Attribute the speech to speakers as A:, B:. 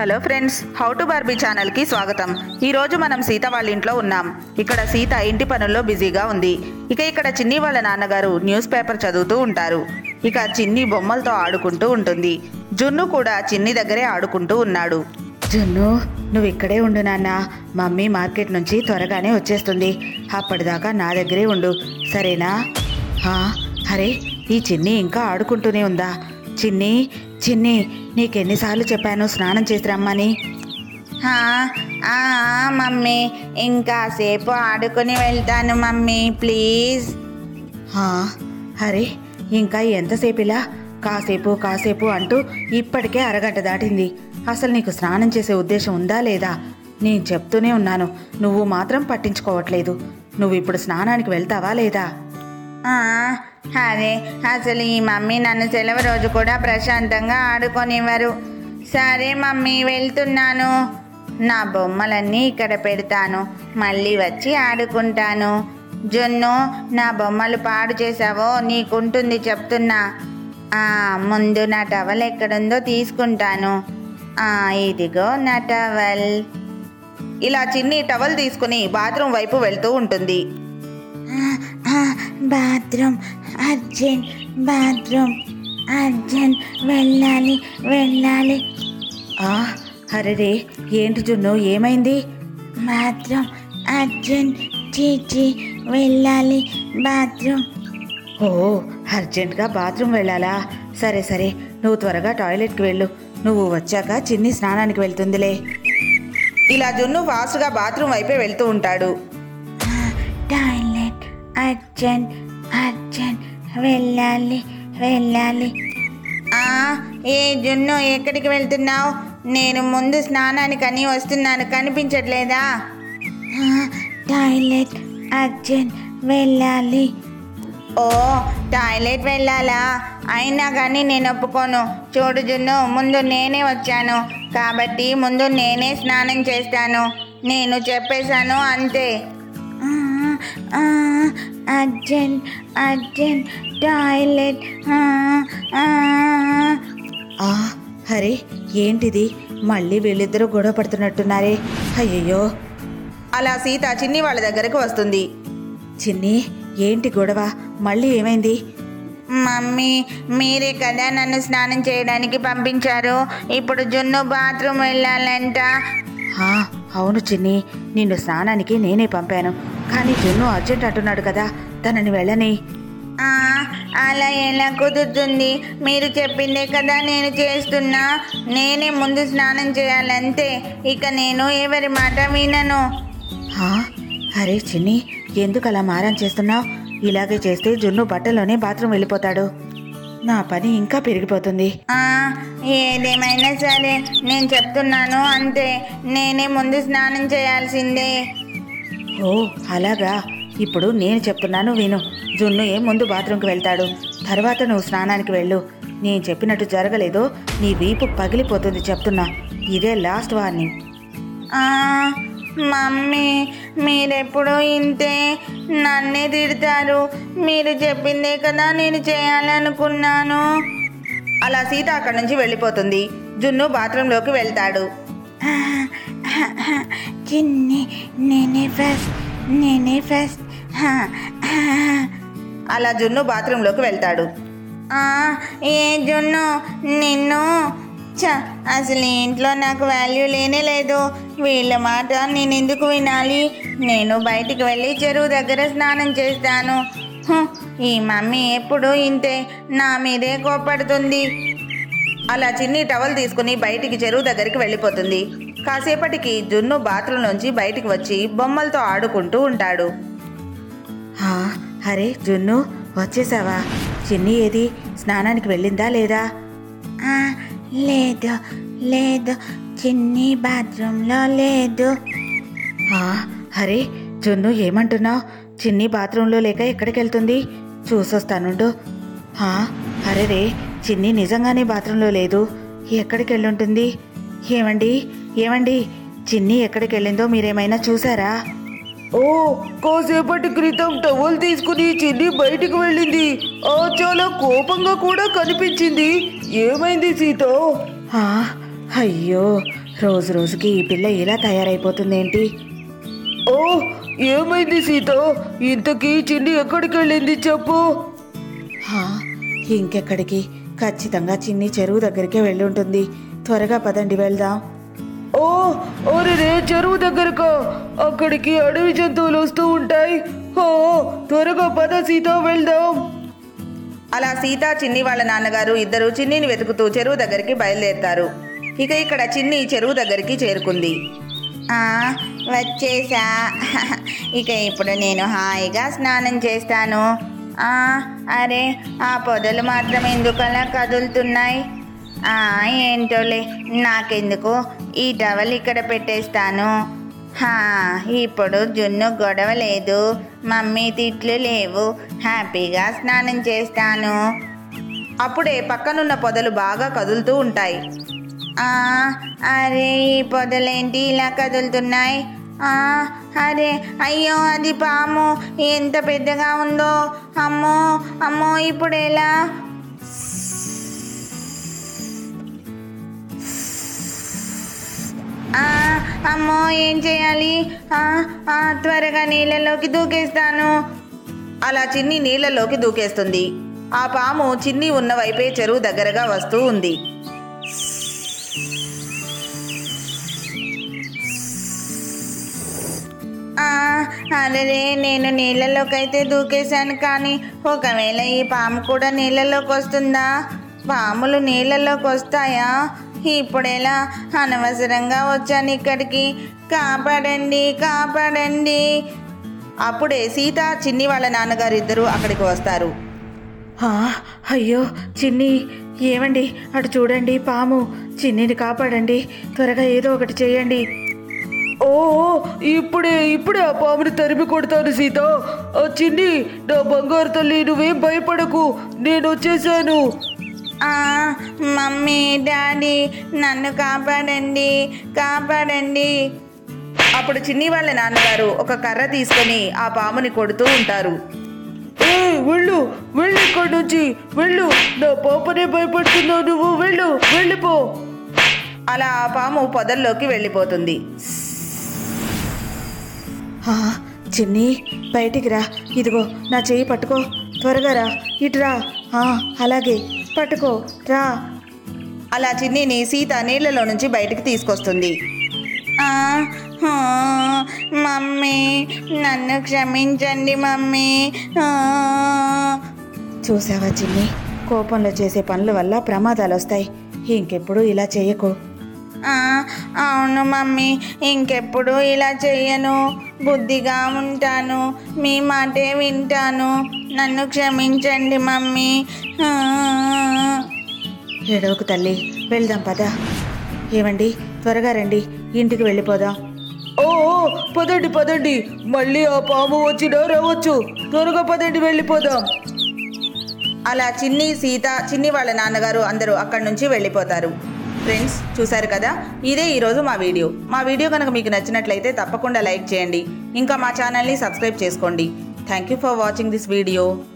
A: hello friends how to Barbie ఛానల్కి స్వాగతం ఈ రోజు మనం సీత వాళ్ళ ఇంట్లో ఉన్నాం ఇక్కడ సీత ఇంటి పనుల్లో బిజీగా ఉంది ఇక ఇక్కడ చిన్ని వాళ్ళ నాన్నగారు న్యూస్ పేపర్ చదువుతూ ఉంటారు ఇక చిన్ని బొమ్మలతో ఆడుకుంటూ ఉంటుంది జున్ను కూడా చిన్ని దగ్గరే ఆడుకుంటూ ఉన్నాడు జున్ను నువ్వు ఇక్కడే ఉండు నాన్న మమ్మీ మార్కెట్ నుంచి త్వరగానే వచ్చేస్తుంది అప్పటిదాకా నా దగ్గరే ఉండు సరేనా "ఆ, అరే ఈ చిన్ని ఇంకా ఆడుకుంటూనే ఉందా చిన్ని చిన్ని నీకెన్నిసార్లు చెప్పాను స్నానం చేసి రమ్మని
B: ఆ, ఆ, మమ్మీ ఇంకాసేపు ఆడుకుని వెళ్తాను మమ్మీ ప్లీజ్
A: "ఆ, అరే ఇంకా ఎంతసేపు ఇలా కాసేపు కాసేపు అంటూ ఇప్పటికే అరగంట దాటింది అసలు నీకు స్నానం చేసే ఉద్దేశం ఉందా లేదా నేను చెప్తూనే ఉన్నాను నువ్వు మాత్రం పట్టించుకోవట్లేదు నువ్వు ఇప్పుడు స్నానానికి వెళ్తావా లేదా
B: ఆ, అరే అసలు ఈ మమ్మీ నన్ను సెలవు రోజు కూడా ప్రశాంతంగా ఆడుకొనివ్వరు సరే మమ్మీ వెళ్తున్నాను నా బొమ్మలన్నీ ఇక్కడ పెడతాను మళ్ళీ వచ్చి ఆడుకుంటాను జున్ను నా బొమ్మలు పాడు చేసావో నీకుంటుంది చెప్తున్నా ఆ, ముందు నా టవల్ ఎక్కడుందో తీసుకుంటాను ఆ, ఇదిగో నా టవల్
A: ఇలా చిన్ని టవల్ తీసుకుని బాత్రూమ్ వైపు వెళ్తూ ఉంటుంది
B: బాత్రూమ్ అర్జెంట్ బాత్రూమ్ అర్జెంట్ వెళ్ళాలి వెళ్ళాలి
A: ఆ అరెరే ఏంటి జున్ను ఏమైంది
B: బాత్రూమ్ అర్జెంట్ చీచి వెళ్ళాలి బాత్రూమ్
A: ఓ అర్జెంటుగా బాత్రూమ్ వెళ్ళాలా సరే సరే నువ్వు త్వరగా టాయిలెట్కి వెళ్ళు నువ్వు వచ్చాక చిన్ని స్నానానికి వెళ్తుందిలే ఇలా జున్ను ఫాస్ట్గా బాత్రూమ్ వైపే వెళ్తూ ఉంటాడు
B: టాయిలెట్ అర్జెంట్ అర్జెంట్ వెళ్ళాలి వెళ్ళాలి ఆ, ఏ జున్ను ఎక్కడికి వెళ్తున్నావు నేను ముందు స్నానానికని వస్తున్నాను కనిపించట్లేదా ఆ, టాయిలెట్ అర్జెంట్ వెళ్ళాలి ఓ టాయిలెట్ వెళ్ళాలా అయినా కానీ నేను ఒప్పుకోను చూడు జున్ను ముందు నేనే వచ్చాను కాబట్టి ముందు నేనే స్నానం చేస్తాను నేను చెప్పేశాను అంతే అర్జెంట్ అర్జెంట్ టాయిలెట్
A: ఆ అరే ఏంటిది మళ్ళీ వీళ్ళిద్దరూ గొడవ పడుతున్నట్టున్నారే అయ్యయ్యో అలా సీత చిన్ని వాళ్ళ దగ్గరకు వస్తుంది చిన్ని ఏంటి గొడవ మళ్ళీ ఏమైంది
B: మమ్మీ మీరే కదా నన్ను స్నానం చేయడానికి పంపించారు ఇప్పుడు జున్ను బాత్రూమ్ వెళ్ళాలంట
A: ఆ, అవును చిన్ని నిన్ను స్నానానికి నేనే పంపాను కానీ జున్ను అర్జెంట్ అంటున్నాడు కదా తనని వెళ్ళని
B: ఆ, అలా ఎలా కుదురుతుంది మీరు చెప్పిందే కదా నేను చేస్తున్నా నేనే ముందు స్నానం చేయాలంతే ఇక నేను ఎవరి మాట వినను
A: ఆ, అరే చిన్ని ఎందుకు అలా మారం చేస్తున్నావు ఇలాగే చేస్తే జున్ను బట్టలోనే బాత్రూమ్ వెళ్ళిపోతాడు నా పని ఇంకా పెరిగిపోతుంది
B: ఆ, ఏదేమైనా సరే నేను చెప్తున్నాను అంతే నేనే ముందు స్నానం చేయాల్సిందే
A: ఓ అలాగా ఇప్పుడు నేను చెప్తున్నాను విను జున్ను ఏ ముందు బాత్రూమ్కి వెళ్తాడు తర్వాత నువ్వు స్నానానికి వెళ్ళు నేను చెప్పినట్టు జరగలేదో నీ వీపు పగిలిపోతుంది చెప్తున్నా ఇదే లాస్ట్ వార్నింగ్
B: ఆ, మమ్మీ మీరెప్పుడు ఇంతే నన్నే తిడతారు మీరు చెప్పిందే కదా నేను చేయాలనుకున్నాను
A: అలా సీత అక్కడి నుంచి వెళ్ళిపోతుంది జున్ను బాత్రూంలోకి వెళ్తాడు
B: చిన్ని నేనే ఫస్ట్ నేనే ఫస్ట్
A: అలా జున్ను బాత్రూంలోకి వెళ్తాడు
B: ఆ, ఏ జున్ను నిన్ను చ అసలు ఈ ఇంట్లో నాకు వాల్యూ లేనే లేదు వీళ్ళ మాట నేను ఎందుకు వినాలి నేను బయటికి వెళ్ళి చెరువు దగ్గర స్నానం చేస్తాను హ్, ఈ మమ్మీ ఎప్పుడు ఇంతే నా మీదే కోపడుతుంది
A: అలా చిన్ని టవల్ తీసుకుని బయటికి చెరువు దగ్గరికి వెళ్ళిపోతుంది కాసేపటికి జున్ను బాత్రూమ్ నుంచి బయటికి వచ్చి బొమ్మలతో ఆడుకుంటూ ఉంటాడు "ఆ, అరే జున్ను వచ్చేసావా చిన్ని ఏది స్నానానికి వెళ్ళిందా లేదా
B: ఆ, లేదు లేదు చిన్ని బాత్రూంలో లేదు
A: "ఆ, అరే జున్ను ఏమంటున్నావు చిన్ని బాత్రూంలో లేక ఎక్కడికి వెళ్తుంది చూసొస్తానుండు "ఆ, అరే రే చిన్ని నిజంగానే బాత్రూంలో లేదు ఎక్కడికి వెళ్ళుంటుంది ఏమండి ఏమండి చిన్ని ఎక్కడికి వెళ్ళిందో మీరేమైనా చూసారా
C: ఓ కాసేపటి క్రితం టవల్ తీసుకుని చిన్ని బయటికి వెళ్ళింది ఆ చాలా కోపంగా కూడా కనిపించింది ఏమైంది సీత
A: ఆ, అయ్యో రోజు రోజుకి ఈ పిల్ల ఇలా తయారైపోతుందేంటి
C: ఓ ఏమైంది సీత ఇంతకీ చిన్ని ఎక్కడికి వెళ్ళింది చెప్పు
A: హా, ఇంకెక్కడికి ఖచ్చితంగా చిన్ని చెరువు దగ్గరికే వెళ్ళి ఉంటుంది త్వరగా పదండి వెళ్దాం
C: ఓ ఒరే రే చెరువు దగ్గరకా అక్కడికి అడవి జంతువులు వస్తూ ఉంటాయి ఓ త్వరగా పద సీత వెళ్దాం
A: అలా సీత చిన్ని వాళ్ళ నాన్నగారు ఇద్దరు చిన్నిని వెతుకుతూ చెరువు దగ్గరికి బయలుదేరుతారు ఇక ఇక్కడ చిన్ని చెరువు దగ్గరికి చేరుకుంది
B: ఆ, వచ్చేసా ఇక ఇప్పుడు నేను హాయిగా స్నానం చేస్తాను ఆ, అరే ఆ పొదలు మాత్రం ఎందుకలా కదులుతున్నాయి ఆ, ఏంటోలే నాకెందుకు ఈ టవల్ ఇక్కడ పెట్టేస్తాను హా, ఇప్పుడు జున్ను గొడవ లేదు మమ్మీ తిట్లు లేవు హ్యాపీగా స్నానం చేస్తాను
A: అప్పుడే పక్కనున్న పొదలు బాగా కదులుతూ ఉంటాయి
B: ఆ, అరే ఈ పొదలేంటి ఇలా కదులుతున్నాయి ఆ, అరే అయ్యో అది పాము ఎంత పెద్దగా ఉందో అమ్మో అమ్మో ఇప్పుడు ఎలా ఆ, అమ్మో ఏం చేయాలి ఆ, ఆ, త్వరగా నీళ్ళలోకి దూకేస్తాను
A: అలా చిన్ని నీళ్ళలోకి దూకేస్తుంది ఆ పాము చిన్ని ఉన్న వైపే చెరువు దగ్గరగా వస్తూ ఉంది
B: ఆ, అరే నేను నీళ్ళలోకి అయితే దూకేశాను కానీ ఒకవేళ ఈ పాము కూడా నీళ్ళలోకి వస్తుందా పాములు నీళ్ళలోకి వస్తాయా ఇప్పుడెలా అనవసరంగా వచ్చాను ఇక్కడికి కాపాడండి కాపాడండి
A: అప్పుడే సీత చిన్ని వాళ్ళ నాన్నగారు ఇద్దరు అక్కడికి వస్తారు
D: ఆ, అయ్యో చిన్ని ఏమండి అటు చూడండి పాము చిన్నిని కాపాడండి త్వరగా ఏదో ఒకటి చేయండి
C: ఓ ఇప్పుడే ఇప్పుడే ఆ పాముని తరిమి కొడతాను సీత ఆ చిన్ని నా బంగారు తల్లి నువ్వేం భయపడకు నేను వచ్చేసాను
B: ఆ, మమ్మీ డాడీ నన్ను కాపాడండి కాపాడండి
A: అప్పుడు చిన్ని వాళ్ళ నాన్నగారు ఒక కర్ర తీసుకొని ఆ పాముని కొడుతూ ఉంటారు
C: ఏ వెళ్ళు వెళ్ళు ఇక్కడి నుంచి వెళ్ళు నా పాపనే భయపడుతున్నావు నువ్వు వెళ్ళు వెళ్ళిపో
A: అలా ఆ పాము పొదల్లోకి వెళ్ళిపోతుంది
D: ఆ, చిన్ని బయటికి రా ఇదిగో నా చెయ్యి పట్టుకో త్వరగా రా ఇటు రా ఆ, అలాగే పట్టుకో రా
A: అలా చిన్నిని సీత నీళ్లలో నుంచి బయటికి తీసుకొస్తుంది
B: ఆ, ఆ, మమ్మీ నన్ను క్షమించండి మమ్మీ ఆ,
D: చూసావా చిన్ని కోపంలో చేసే పనుల వల్ల ప్రమాదాలు వస్తాయి ఇంకెప్పుడు ఇలా చేయకు
B: ఆ, అవును మమ్మీ ఇంకెప్పుడు ఇలా చెయ్యను బుద్ధిగా ఉంటాను మీ మాటే వింటాను నన్ను క్షమించండి మమ్మీ ఆ,
D: ఏడవకు తల్లి వెళ్దాం పద ఏమండి త్వరగా రండి ఇంటికి వెళ్ళిపోదాం
C: ఓ ఓ, పదండి పదండి మళ్ళీ ఆ పాము వచ్చినా రావచ్చు త్వరగా పదండి వెళ్ళిపోదాం
A: అలా చిన్ని సీత చిన్ని వాళ్ళ నాన్నగారు అందరూ అక్కడి నుంచి వెళ్ళిపోతారు ఫ్రెండ్స్ చూశారు కదా ఇదే ఈరోజు మా వీడియో మా వీడియో కనుక మీకు నచ్చినట్లయితే తప్పకుండా లైక్ చేయండి ఇంకా మా ఛానల్ని సబ్స్క్రైబ్ చేసుకోండి thank you for watching this video